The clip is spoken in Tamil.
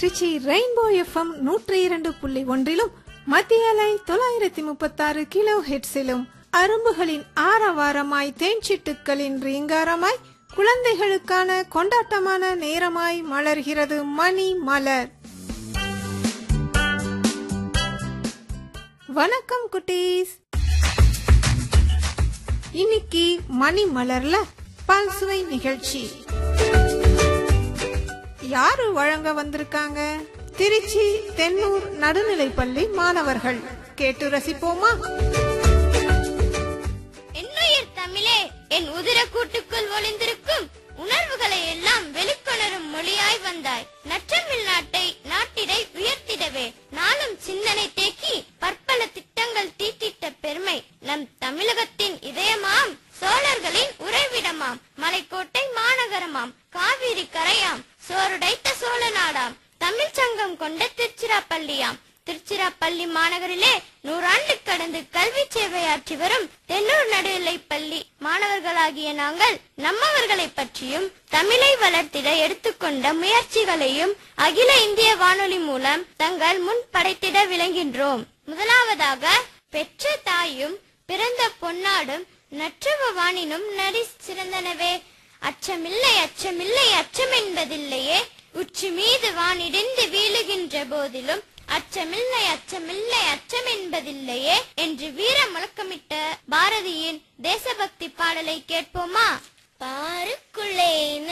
திருச்சி ரெயின்போ எஃப்எம் நூற்றி இரண்டு புள்ளி ஒன்றிலும் மத்திய அலை தொள்ளாயிரத்தி முப்பத்தாறு கிலோ ஹெட்ஸிலும் அரும்புகளின் ஆரவாரமாய் தேன்சிட்டுக்களின் ரீங்காரமாய் குழந்தைகளுக்கான கொண்டாட்டமான நேரமாய் மலர்கிறது மணி மலர் வணக்கம் குட்டீஸ் இன்னைக்கு மணி மலர்ல பல்சுவை நிகழ்ச்சி யாரு வழங்க வந்திருக்காங்க திருச்சி தென்னூர் நடுநிலைப்பள்ளி மாணவர்கள் கேட்டு ரசிப்போமா என்னுயிர் தமிழே என் உதிர கூட்டுக்குள் ஒளிந்திருக்கும் உணர்வுகளை எல்லாம் வெளிக்கொணரும் மொழியாய் வந்தாய் நற்றமிழ் நாட்டை நாட்டிடை உயர்த்திடவே நாளும் சிந்தனை தேக்கி பற்பல திட்டங்கள் தீட்டிட்ட பெருமை நம் தமிழகத்தின் இதயமாம் சோழர்களின் உறைவிடமாம் மலைக்கோட்டை மாநகரமாம் காவிரி கரையாம் சோறுடைத்த சோழ நாடாம் தமிழ் சங்கம் கொண்ட திருச்சிராப்பள்ளியாம் திருச்சிராப்பள்ளி மாநகரிலே நூறாண்டு கடந்து கல்வி சேவையாற்றி வரும் தென்னூர் நடுநிலைப் பள்ளி மாணவர்களாகிய நாங்கள் நம்மவர்களை பற்றியும் தமிழை வளர்த்திட எடுத்துக்கொண்ட முயற்சிகளையும் அகில இந்திய வானொலி மூலம் தங்கள் முன் படைத்திட விளங்கின்றோம் முதலாவதாக பெற்ற தாயும் பிறந்த பொன்னாடும் நற்றுவ வானினும் நடி சிறந்தனவே அச்சமில்லை அச்சமில்லை அச்சம் என்பதில்லையே உச்சி மீது வானிடிந்து வீழுகின்ற போதிலும் அச்சமில்லை அச்சமில்லை அச்சம் என்பதில்லையே என்று வீர முழக்கமிட்ட பாரதியின் தேசபக்தி பாடலை கேட்போமா பாருக்குள்ளே